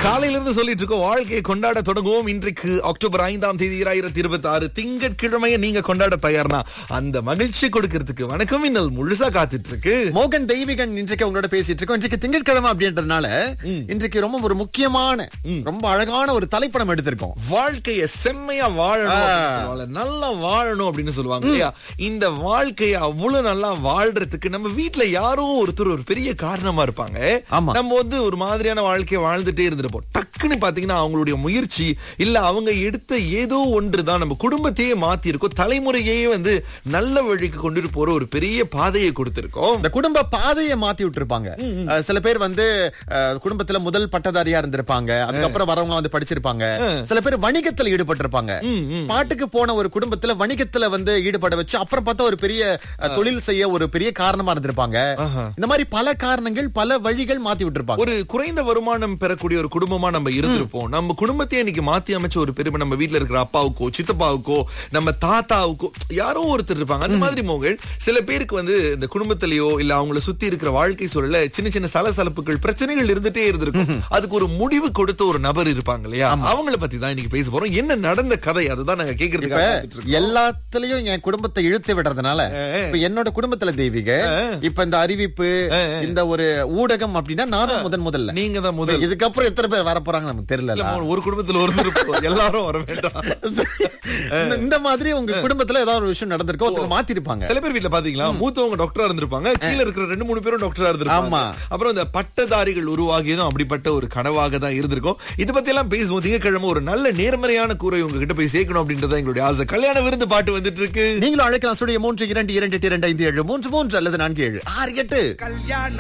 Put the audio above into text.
காலையில இருந்து சொல்லிட்டு இருக்கோம் வாழ்க்கையை கொண்டாட தொடங்குவோம் இன்றைக்கு அக்டோபர் ஐந்தாம் தேதி இரண்டாயிரத்தி இருபத்தி ஆறு திங்கட்கிழமையை நீங்க கொண்டாட தயார்னா அந்த மகிழ்ச்சி கொடுக்கறதுக்கு வணக்கம் இன்னல் முழுசா காத்துட்டு இருக்கு மோகன் தெய்வீகன் இன்றைக்கு உங்களோட பேசிட்டு இருக்கோம் இன்றைக்கு திங்கட்கிழமை அப்படின்றதுனால இன்றைக்கு ரொம்ப ஒரு முக்கியமான ரொம்ப அழகான ஒரு தலைப்படம் எடுத்திருக்கோம் வாழ்க்கைய செம்மையா வாழணும் அப்படின்னு சொல்லுவாங்கல்ல. நல்லா வாழணும் அப்படின்னு சொல்லுவாங்க இல்லையா இந்த வாழ்க்கைய அவ்வளவு நல்லா வாழ்றதுக்கு நம்ம வீட்ல யாரோ ஒருத்தர் ஒரு பெரிய காரணமா இருப்பாங்க ஆமா. நம்ம வந்து ஒரு மாதிரியான வாழ்க்கைய வாழ்ந்துட்டே இருந்திருப்போம் டக்குன்னு பாத்தீங்கன்னா அவங்களுடைய முயற்சி இல்ல அவங்க எடுத்த ஏதோ ஒன்றுதான் நம்ம குடும்பத்தையே மாத்தி இருக்கோம் தலைமுறையே வந்து நல்ல வழிக்கு கொண்டு போற ஒரு பெரிய பாதையை கொடுத்திருக்கோம் இந்த குடும்ப பாதையை மாத்தி விட்டுருப்பாங்க அஹ், சில பேர் வந்து அஹ், குடும்பத்துல முதல் பட்டதாரியா இருந்திருப்பாங்க அதுக்கப்புறம் வரவங்க வந்து படிச்சிருப்பாங்க சில பேர் வணிகத்துல ஈடுபட்டிருப்பாங்க பாட்டுக்கு போன ஒரு குடும்பத்துல வணிகத்துல வந்து ஈடுபட வச்சு அப்புறம் பார்த்தா ஒரு பெரிய அஹ், தொழில் செய்ய ஒரு பெரிய காரணமா இருந்திருப்பாங்க இந்த மாதிரி பல காரணங்கள் பல வழிகள் மாத்தி விட்டுருப்பாங்க ஒரு குறைந்த வருமானம் பெறக்கூடிய ஒரு குடும்பமா நம்ம இருந்திருப்போம் நம்ம குடும்பத்தையே இன்னைக்கு மாத்தி அமைச்ச ஒரு பெருமை நம்ம வீட்ல இருக்கிற அப்பாவுக்கோ சித்தப்பாவுக்கோ நம்ம தாத்தாவுக்கோ யாரோ ஒருத்தர் இருப்பாங்க அந்த மாதிரி மோகன் சில பேருக்கு வந்து இந்த குடும்பத்திலயோ இல்ல அவங்கள சுத்தி இருக்கிற வாழ்க்கை சூழல்ல சின்ன சின்ன சலசலப்புகள் பிரச்சனைகள் இருந்துட்டே இருந்திருக்கும் அதுக்கு ஒரு முடிவு கொடுத்த ஒரு நபர் இருப்பாங்க இல்லையா அவங்கள பத்தி தான் இன்னைக்கு பேச போறோம் என்ன நடந்த கதை அதுதான் நாங்க இப்ப கேக்குறதுக்காக காத்துட்டு இருக்கோம். எல்லாத்துலயும் என் குடும்பத்தை இழுத்து விடுறதுனால இப்ப என்னோட குடும்பத்துல தெய்வீக இப்ப இந்த அறிவிப்பு இந்த ஒரு ஊடகம் அப்படின்னா நான் தான் முதன் முதல்ல நீங்க தான் முதல் இதுக்கப்புறம் எத்தனை பேர் வர போறாங்க நமக்கு தெரியல இல்ல, ஒரு குடும்பத்துல ஒருத்தர் இருப்போம். எல்லாரும் வர வேண்டாம் இந்த- இந்த மாதிரி உங்க குடும்பத்துல ஏதாவது ஒரு விஷயம் நடந்திருக்கோ ஒருத்தர் மாத்தி இருப்பாங்க சில பேர் வீட்ல பாத்தீங்களா மூத்தவங்க டாக்டரா இருந்திருப்பாங்க கீழ இருக்கிற ரெண்டு மூணு பேரும் டாக்டரா இருந்திருப்பாங்க ஆமா. அப்புறம் இந்த பட்டதாரிகள் உருவாகியதும் அப்படிப்பட்ட ஒரு கனவாக தான் இருந்திருக்கும் இது பத்தி எல்லாம் பேசுவோம் திங்கக்கிழமை ஒரு நல்ல நேர்மறையான கூரை உங்ககிட்ட போய் சேர்க்கணும் அப்படின்றத எங்களுடைய ஆசை கல்யாண விருந்து பாட்டு வந்துட்டு இருக்கு நீங்களும் அழைக்கலாம் ஸ்டுடியோ மூன்று இரண்டு இரண்டு எட்டு இரண்டு ஐந்து ஏழு மூன்று மூன்று அல்லது நான்கு ஏழு ஆறு எட்டு கல்யாண